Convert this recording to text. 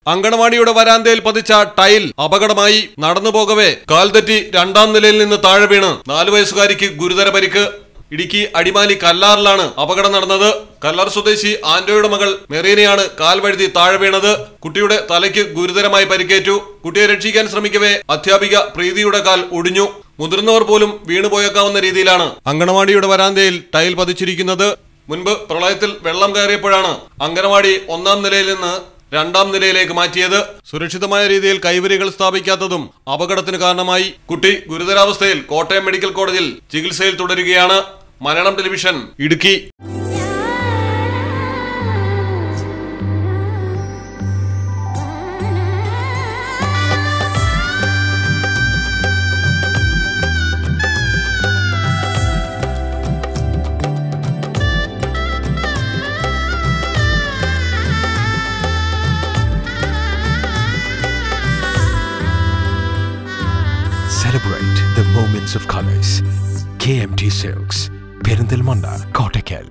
അങ്കണവാടിയുടെ വരാന്തയിൽ പതിച്ച ടൈൽ അപകടമായി നടന്നു പോകവേ കാൽ തെറ്റി രണ്ടാം നിലയിൽ നിന്ന് താഴെ വീണ് നാലു വയസ്സുകാരിക്ക് ഗുരുതര പരിക്ക് ഇടുക്കി അടിമാലി കല്ലാറിലാണ് അപകടം നടന്നത് കല്ലാർ സ്വദേശി ആന്റോയുടെ മകൾ മെറീനയാണ് കാൽ വഴുതി താഴെ വീണത് കുട്ടിയുടെ തലയ്ക്ക് ഗുരുതരമായി പരിക്കേറ്റു കുട്ടിയെ രക്ഷിക്കാൻ ശ്രമിക്കവേ അധ്യാപിക പ്രീതിയുടെ കാൽ ഒടിഞ്ഞു മുതിർന്നവർ പോലും വീണുപോയേക്കാവുന്ന രീതിയിലാണ് അങ്കണവാടിയുടെ വരാന്തയിൽ ടൈൽ പതിച്ചിരിക്കുന്നത് മുൻപ് പ്രളയത്തിൽ വെള്ളം കയറിയപ്പോഴാണ് അങ്കണവാടി ഒന്നാം നിലയിൽ നിന്ന് രണ്ടാം നിലയിലേക്ക് മാറ്റിയത് സുരക്ഷിതമായ രീതിയിൽ കൈവരികൾ സ്ഥാപിക്കാത്തതും അപകടത്തിന് കാരണമായി കുട്ടി ഗുരുതരാവസ്ഥയിൽ കോട്ടയം മെഡിക്കൽ കോളേജിൽ ചികിത്സയിൽ തുടരുകയാണ് Malayalam television Idukki Celebrate the moments of colors. KMT Silks, Perindalmanda, Kottakkal.